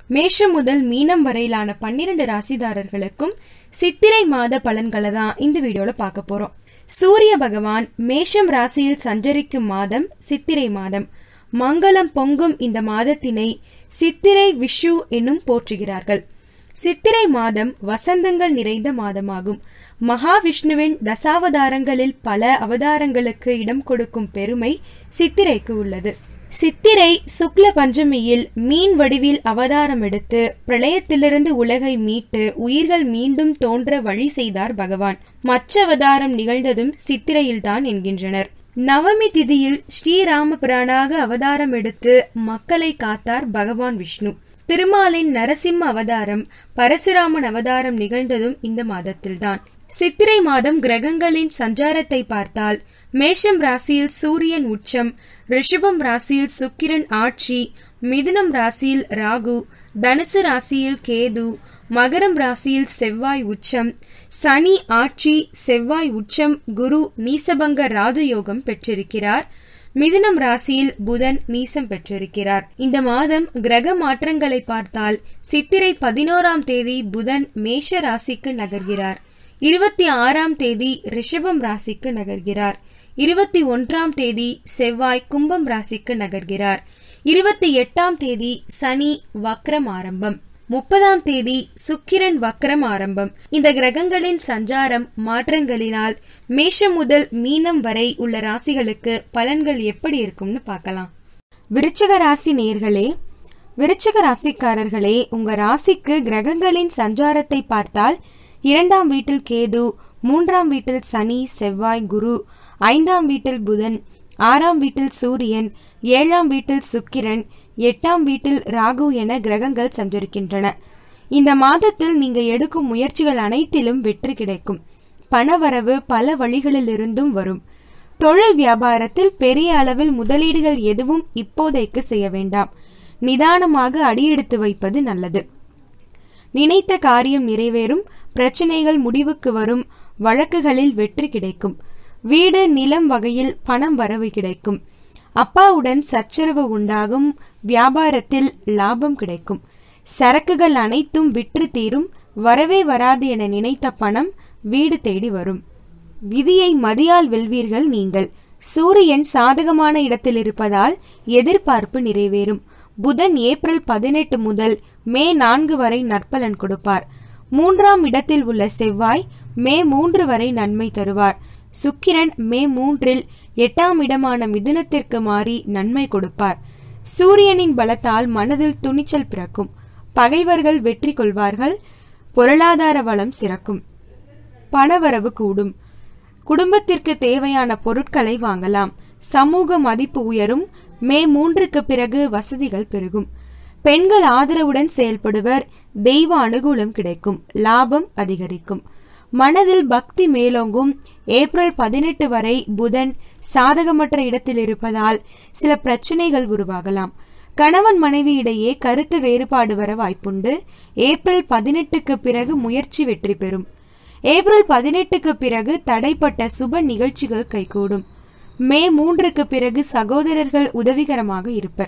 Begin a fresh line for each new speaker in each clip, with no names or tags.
மேஷம் முதல் மீனம் வரையிலான பன்னிரண்டு ராசிதாரர்களுக்கும் சித்திரை மாத பலன்களை தான் இந்த வீடியோல பார்க்க போறோம் சூரிய பகவான் மேஷம் ராசியில் சஞ்சரிக்கும் மாதம் சித்திரை மாதம் மங்களம் பொங்கும் இந்த மாதத்தினை சித்திரை விஷு என்னும் போற்றுகிறார்கள் சித்திரை மாதம் வசந்தங்கள் நிறைந்த மாதமாகும் மகாவிஷ்ணுவின் தசாவதாரங்களில் பல அவதாரங்களுக்கு இடம் கொடுக்கும் பெருமை சித்திரைக்கு உள்ளது சித்திரை சுக்ல பஞ்சமியில் மீன் வடிவில் அவதாரம் எடுத்து பிரளயத்திலிருந்து உலகை மீட்டு உயிர்கள் மீண்டும் தோன்ற வழி செய்தார் பகவான் மற்ற அவதாரம் நிகழ்ந்ததும் சித்திரையில்தான் என்கின்றனர் நவமி திதியில் ஸ்ரீராமபிரானாக அவதாரம் எடுத்து மக்களை காத்தார் பகவான் விஷ்ணு திருமாலின் நரசிம்ம அவதாரம் பரசுராமன் அவதாரம் நிகழ்ந்ததும் இந்த மாதத்தில்தான் சித்திரை மாதம் கிரகங்களின் சஞ்சாரத்தை பார்த்தால் மேஷம் ராசியில் சூரியன் உச்சம் ரிஷபம் ராசியில் சுக்கிரன் ஆட்சி மிதுனம் ராசியில் ராகு தனுசு ராசியில் கேது மகரம் ராசியில் செவ்வாய் உச்சம் சனி ஆட்சி செவ்வாய் உச்சம் குரு நீசபங்க ராஜயோகம் பெற்றிருக்கிறார் மிதுனம் ராசியில் புதன் நீசம் பெற்றிருக்கிறார் இந்த மாதம் கிரக மாற்றங்களை பார்த்தால் சித்திரை பதினோராம் தேதி புதன் மேஷ ராசிக்கு நகர்கிறார் இருபத்தி ஆறாம் தேதி ரிஷபம் ராசிக்கு நகர்கிறார் இருபத்தி ஒன்றாம் தேதி செவ்வாய் கும்பம் ராசிக்கு நகர்கிறார் இருபத்தி எட்டாம் தேதி சனி வக்ரம் ஆரம்பம் முப்பதாம் தேதி சுக்கிரன் வக்ரம் ஆரம்பம் இந்த கிரகங்களின் சஞ்சாரம் மாற்றங்களினால் மேஷம் முதல் மீனம் வரை உள்ள ராசிகளுக்கு பலன்கள் எப்படி இருக்கும்னு பார்க்கலாம் விருச்சக ராசி நேர்களே விருச்சக ராசிக்காரர்களே உங்க ராசிக்கு கிரகங்களின் சஞ்சாரத்தை பார்த்தால் இரண்டாம் வீட்டில் கேது மூன்றாம் வீட்டில் சனி செவ்வாய் குரு ஐந்தாம் வீட்டில் புதன் ஆறாம் வீட்டில் சூரியன் ஏழாம் வீட்டில் சுக்கிரன் எட்டாம் வீட்டில் ராகு என கிரகங்கள் சஞ்சரிக்கின்றன இந்த மாதத்தில் நீங்க எடுக்கும் முயற்சிகள் அனைத்திலும் வெற்றி கிடைக்கும் பணவரவு பல வழிகளில் இருந்தும் வரும் தொழில் வியாபாரத்தில் பெரிய அளவில் முதலீடுகள் எதுவும் இப்போதைக்கு செய்ய வேண்டாம் நிதானமாக அடியெடுத்து வைப்பது நல்லது நினைத்த காரியம் நிறைவேறும் பிரச்சனைகள் முடிவுக்கு வரும் வழக்குகளில் வெற்றி கிடைக்கும் வீடு நிலம் வகையில் பணம் வரவு கிடைக்கும் அப்பாவுடன் சச்சரவு உண்டாகும் வியாபாரத்தில் லாபம் கிடைக்கும் சரக்குகள் அனைத்தும் விற்று தீரும் வரவே வராது என நினைத்த பணம் வீடு தேடி வரும் விதியை மதியால் வெல்வீர்கள் நீங்கள் சூரியன் சாதகமான இடத்தில் இருப்பதால் எதிர்பார்ப்பு நிறைவேறும் புதன் ஏப்ரல் பதினெட்டு முதல் மே நான்கு வரை நற்பலன் கொடுப்பார் மூன்றாம் இடத்தில் உள்ள செவ்வாய் மே மூன்று வரை நன்மை தருவார் சுக்கிரன் மே மூன்றில் எட்டாம் இடமான மிதுனத்திற்கு மாறி நன்மை கொடுப்பார் சூரியனின் பலத்தால் மனதில் துணிச்சல் பிறக்கும் பகைவர்கள் வெற்றி கொள்வார்கள் பொருளாதார வளம் சிறக்கும் பணவரவு கூடும் குடும்பத்திற்கு தேவையான பொருட்களை வாங்கலாம் சமூக மதிப்பு உயரும் மே மூன்றுக்கு பிறகு வசதிகள் பெருகும் பெண்கள் ஆதரவுடன் செயல்படுவர் தெய்வ அனுகூலம் கிடைக்கும் லாபம் அதிகரிக்கும் மனதில் பக்தி மேலோங்கும் ஏப்ரல் பதினெட்டு வரை புதன் சாதகமற்ற இடத்தில் இருப்பதால் சில பிரச்சனைகள் உருவாகலாம் கணவன் மனைவி இடையே கருத்து வேறுபாடு வர வாய்ப்புண்டு ஏப்ரல் பதினெட்டுக்கு பிறகு முயற்சி வெற்றி பெறும் ஏப்ரல் பதினெட்டுக்கு பிறகு தடைப்பட்ட சுப நிகழ்ச்சிகள் கைகூடும் மே மூன்றுக்கு பிறகு சகோதரர்கள் உதவிகரமாக இருப்பர்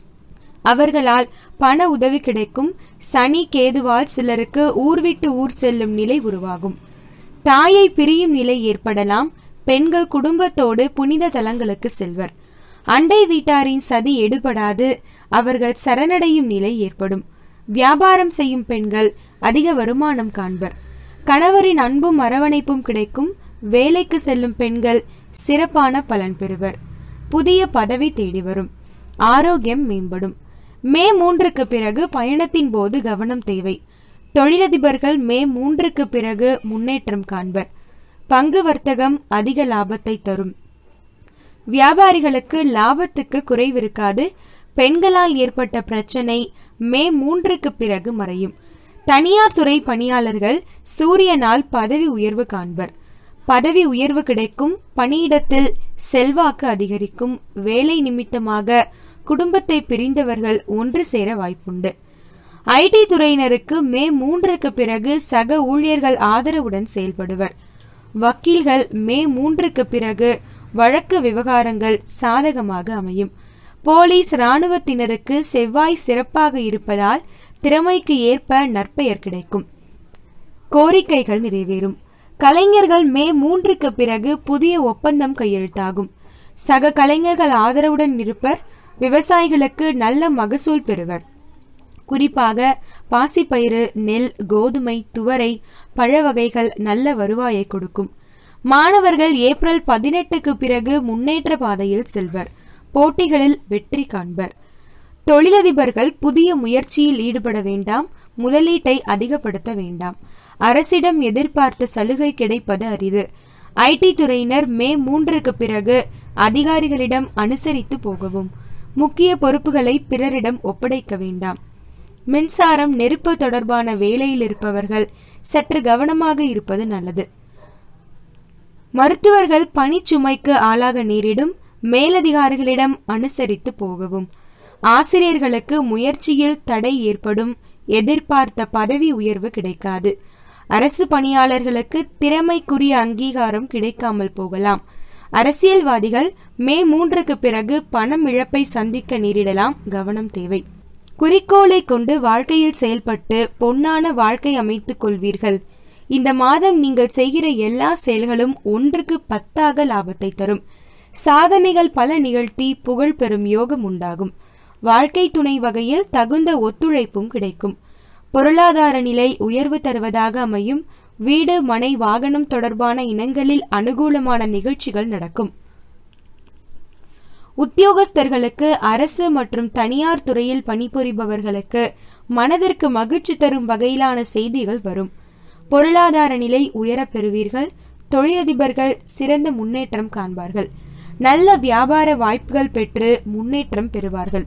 அவர்களால் பண உதவி கிடைக்கும் சனி கேதுவால் சிலருக்கு ஊர் விட்டு ஊர் செல்லும் நிலை உருவாகும் தாயை பிரியும் நிலை ஏற்படலாம் பெண்கள் குடும்பத்தோடு புனித தலங்களுக்கு செல்வர் அண்டை வீட்டாரின் சதி எடுபடாது அவர்கள் சரணடையும் நிலை ஏற்படும் வியாபாரம் செய்யும் பெண்கள் அதிக வருமானம் காண்பர் கணவரின் அன்பும் அரவணைப்பும் கிடைக்கும் வேலைக்கு செல்லும் பெண்கள் சிறப்பான பலன் பெறுவர் புதிய பதவி தேடி வரும் ஆரோக்கியம் மேம்படும் மே மூன்றுக்கு பிறகு பயணத்தின் போது கவனம் தேவை தொழிலதிபர்கள் மே மூன்றுக்கு பிறகு முன்னேற்றம் காண்பர் பங்கு வர்த்தகம் அதிக லாபத்தை தரும் வியாபாரிகளுக்கு லாபத்துக்கு குறைவிருக்காது பெண்களால் ஏற்பட்ட பிரச்சனை மே மூன்றுக்கு பிறகு மறையும் தனியார் துறை பணியாளர்கள் சூரியனால் பதவி உயர்வு காண்பர் பதவி உயர்வு கிடைக்கும் பணியிடத்தில் செல்வாக்கு அதிகரிக்கும் வேலை நிமித்தமாக குடும்பத்தை பிரிந்தவர்கள் ஒன்று சேர வாய்ப்புண்டு ஐடி துறையினருக்கு மே மூன்றுக்கு பிறகு சக ஊழியர்கள் ஆதரவுடன் செயல்படுவர் வக்கீல்கள் மே மூன்றுக்கு பிறகு வழக்கு விவகாரங்கள் சாதகமாக அமையும் போலீஸ் ராணுவத்தினருக்கு செவ்வாய் சிறப்பாக இருப்பதால் திறமைக்கு ஏற்ப நற்பெயர் கிடைக்கும் கோரிக்கைகள் நிறைவேறும் கலைஞர்கள் மே மூன்றுக்கு பிறகு புதிய ஒப்பந்தம் கையெழுத்தாகும் சக கலைஞர்கள் ஆதரவுடன் இருப்பர் விவசாயிகளுக்கு நல்ல மகசூல் பெறுவர் குறிப்பாக பாசிப்பயிறு நெல் கோதுமை துவரை பழ வகைகள் நல்ல வருவாயை கொடுக்கும் மாணவர்கள் ஏப்ரல் பதினெட்டுக்கு பிறகு முன்னேற்ற பாதையில் செல்வர் போட்டிகளில் வெற்றி காண்பர் தொழிலதிபர்கள் புதிய முயற்சியில் ஈடுபட வேண்டாம் முதலீட்டை அதிகப்படுத்த வேண்டாம் அரசிடம் எதிர்பார்த்த சலுகை கிடைப்பது அரிது ஐடி துறையினர் மே மூன்றுக்கு பிறகு அதிகாரிகளிடம் அனுசரித்து போகவும் முக்கிய பொறுப்புகளை பிறரிடம் ஒப்படைக்க வேண்டாம் மின்சாரம் நெருப்பு தொடர்பான வேலையில் இருப்பவர்கள் சற்று கவனமாக இருப்பது நல்லது மருத்துவர்கள் பணிச்சுமைக்கு ஆளாக நேரிடும் மேலதிகாரிகளிடம் அனுசரித்து போகவும் ஆசிரியர்களுக்கு முயற்சியில் தடை ஏற்படும் எதிர்பார்த்த பதவி உயர்வு கிடைக்காது அரசு பணியாளர்களுக்கு திறமைக்குரிய அங்கீகாரம் கிடைக்காமல் போகலாம் அரசியல்வாதிகள் மே மூன்றுக்கு பிறகு பணம் இழப்பை சந்திக்க நேரிடலாம் கவனம் தேவை குறிக்கோளை கொண்டு வாழ்க்கையில் செயல்பட்டு பொன்னான வாழ்க்கை அமைத்துக் கொள்வீர்கள் இந்த மாதம் நீங்கள் செய்கிற எல்லா செயல்களும் ஒன்றுக்கு பத்தாக லாபத்தை தரும் சாதனைகள் பல நிகழ்த்தி புகழ் பெறும் யோகம் உண்டாகும் வாழ்க்கை துணை வகையில் தகுந்த ஒத்துழைப்பும் கிடைக்கும் பொருளாதார நிலை உயர்வு தருவதாக அமையும் வீடு மனை வாகனம் தொடர்பான இனங்களில் அனுகூலமான நிகழ்ச்சிகள் நடக்கும் உத்தியோகஸ்தர்களுக்கு அரசு மற்றும் தனியார் துறையில் பணிபுரிபவர்களுக்கு மனதிற்கு மகிழ்ச்சி தரும் வகையிலான செய்திகள் வரும் பொருளாதார நிலை உயரப் பெறுவீர்கள் தொழிலதிபர்கள் சிறந்த முன்னேற்றம் காண்பார்கள் நல்ல வியாபார வாய்ப்புகள் பெற்று முன்னேற்றம் பெறுவார்கள்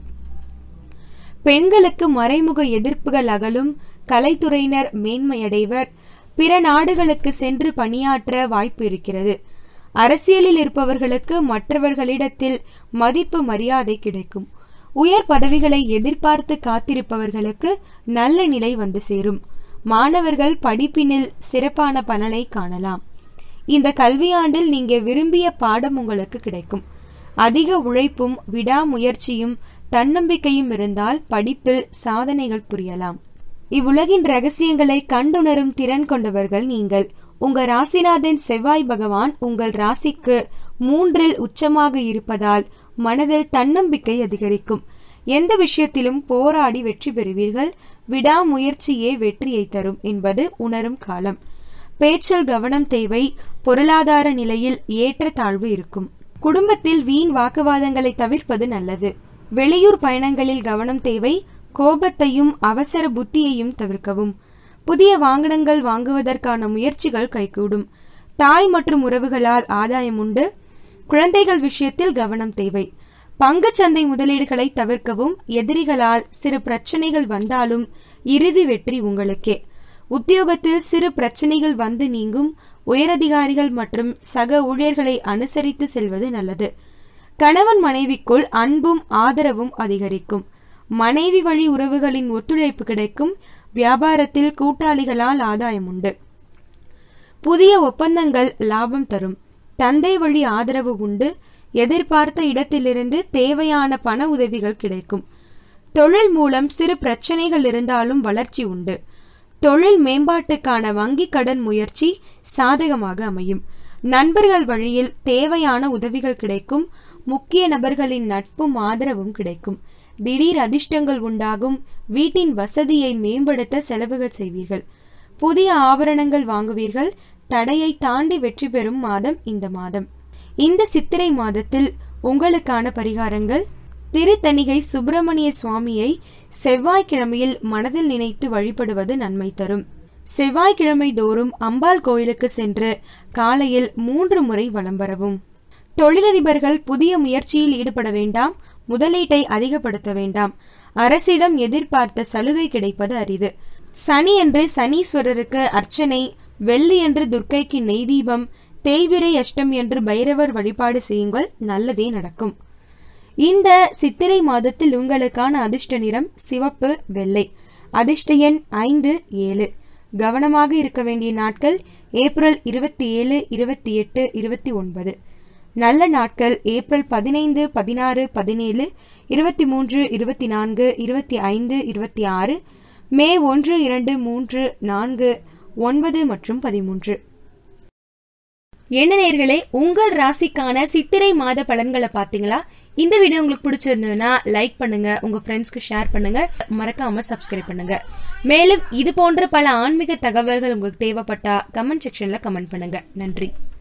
பெண்களுக்கு மறைமுக எதிர்ப்புகள் அகலும் கலைத்துறையினர் மேன்மையடைவர் பிற நாடுகளுக்கு சென்று பணியாற்ற வாய்ப்பு இருக்கிறது அரசியலில் இருப்பவர்களுக்கு மற்றவர்களிடத்தில் மதிப்பு மரியாதை கிடைக்கும் உயர் பதவிகளை எதிர்பார்த்து காத்திருப்பவர்களுக்கு நல்ல நிலை வந்து சேரும் மாணவர்கள் படிப்பினில் சிறப்பான பலனை காணலாம் இந்த கல்வியாண்டில் நீங்க விரும்பிய பாடம் உங்களுக்கு கிடைக்கும் அதிக உழைப்பும் விடாமுயற்சியும் தன்னம்பிக்கையும் இருந்தால் படிப்பில் சாதனைகள் புரியலாம் இவ்வுலகின் ரகசியங்களை கண்டுணரும் திறன் கொண்டவர்கள் நீங்கள் உங்க ராசிநாதன் செவ்வாய் பகவான் உங்கள் ராசிக்கு மூன்றில் உச்சமாக இருப்பதால் மனதில் தன்னம்பிக்கை அதிகரிக்கும் எந்த விஷயத்திலும் போராடி வெற்றி பெறுவீர்கள் விடாமுயற்சியே வெற்றியை தரும் என்பது உணரும் காலம் பேச்சில் கவனம் தேவை பொருளாதார நிலையில் ஏற்ற தாழ்வு இருக்கும் குடும்பத்தில் வீண் வாக்குவாதங்களை தவிர்ப்பது நல்லது வெளியூர் பயணங்களில் கவனம் தேவை கோபத்தையும் அவசர புத்தியையும் தவிர்க்கவும் புதிய வாகனங்கள் வாங்குவதற்கான முயற்சிகள் கைகூடும் தாய் மற்றும் உறவுகளால் ஆதாயம் உண்டு குழந்தைகள் விஷயத்தில் கவனம் தேவை பங்குச்சந்தை முதலீடுகளை தவிர்க்கவும் எதிரிகளால் சிறு பிரச்சனைகள் வந்தாலும் இறுதி வெற்றி உங்களுக்கே உத்தியோகத்தில் சிறு பிரச்சனைகள் வந்து நீங்கும் உயரதிகாரிகள் மற்றும் சக ஊழியர்களை அனுசரித்து செல்வது நல்லது கணவன் மனைவிக்குள் அன்பும் ஆதரவும் அதிகரிக்கும் மனைவி வழி உறவுகளின் ஒத்துழைப்பு கிடைக்கும் வியாபாரத்தில் கூட்டாளிகளால் ஆதாயம் உண்டு புதிய ஒப்பந்தங்கள் லாபம் தரும் தந்தை வழி ஆதரவு உண்டு எதிர்பார்த்த இடத்திலிருந்து தேவையான பண உதவிகள் கிடைக்கும் தொழில் மூலம் சிறு பிரச்சனைகள் இருந்தாலும் வளர்ச்சி உண்டு தொழில் மேம்பாட்டுக்கான வங்கி கடன் முயற்சி சாதகமாக அமையும் நண்பர்கள் வழியில் தேவையான உதவிகள் கிடைக்கும் முக்கிய நபர்களின் நட்பும் ஆதரவும் கிடைக்கும் திடீர் அதிர்ஷ்டங்கள் உண்டாகும் வீட்டின் வசதியை மேம்படுத்த செலவுகள் செய்வீர்கள் புதிய ஆபரணங்கள் வாங்குவீர்கள் தடையை தாண்டி வெற்றி பெறும் மாதம் இந்த மாதம் இந்த சித்திரை மாதத்தில் உங்களுக்கான பரிகாரங்கள் திருத்தணிகை சுப்பிரமணிய சுவாமியை செவ்வாய்க்கிழமையில் மனதில் நினைத்து வழிபடுவது நன்மை தரும் செவ்வாய்க்கிழமை தோறும் அம்பாள் கோயிலுக்கு சென்று காலையில் மூன்று முறை வலம் வரவும் தொழிலதிபர்கள் புதிய முயற்சியில் ஈடுபட வேண்டாம் முதலீட்டை அதிகப்படுத்த வேண்டாம் அரசிடம் எதிர்பார்த்த சலுகை கிடைப்பது அரிது சனி என்று சனீஸ்வரருக்கு அர்ச்சனை வெள்ளி என்று துர்க்கைக்கு நெய் தீபம் தேய்பிரை அஷ்டம் என்று பைரவர் வழிபாடு செய்யுங்கள் நல்லதே நடக்கும் இந்த சித்திரை மாதத்தில் உங்களுக்கான அதிர்ஷ்ட நிறம் சிவப்பு வெள்ளை அதிர்ஷ்ட எண் ஐந்து ஏழு கவனமாக இருக்க வேண்டிய நாட்கள் ஏப்ரல் இருபத்தி ஏழு இருபத்தி எட்டு இருபத்தி ஒன்பது நல்ல நாட்கள் ஏப்ரல் பதினைந்து பதினாறு பதினேழு இருபத்தி மூன்று இருபத்தி நான்கு இருபத்தி ஐந்து இருபத்தி ஆறு மே ஒன்று இரண்டு மூன்று நான்கு ஒன்பது மற்றும் பதிமூன்று என்ன நேர்களே உங்கள் ராசிக்கான சித்திரை மாத பலன்களை பாத்தீங்களா இந்த வீடியோ உங்களுக்கு பிடிச்சிருந்ததுன்னா லைக் பண்ணுங்க உங்க ஃப்ரெண்ட்ஸ்க்கு ஷேர் பண்ணுங்க மறக்காம சப்ஸ்கிரைப் பண்ணுங்க மேலும் இது போன்ற பல ஆன்மீக தகவல்கள் உங்களுக்கு தேவைப்பட்டா கமெண்ட் செக்ஷன்ல கமெண்ட் பண்ணுங்க நன்றி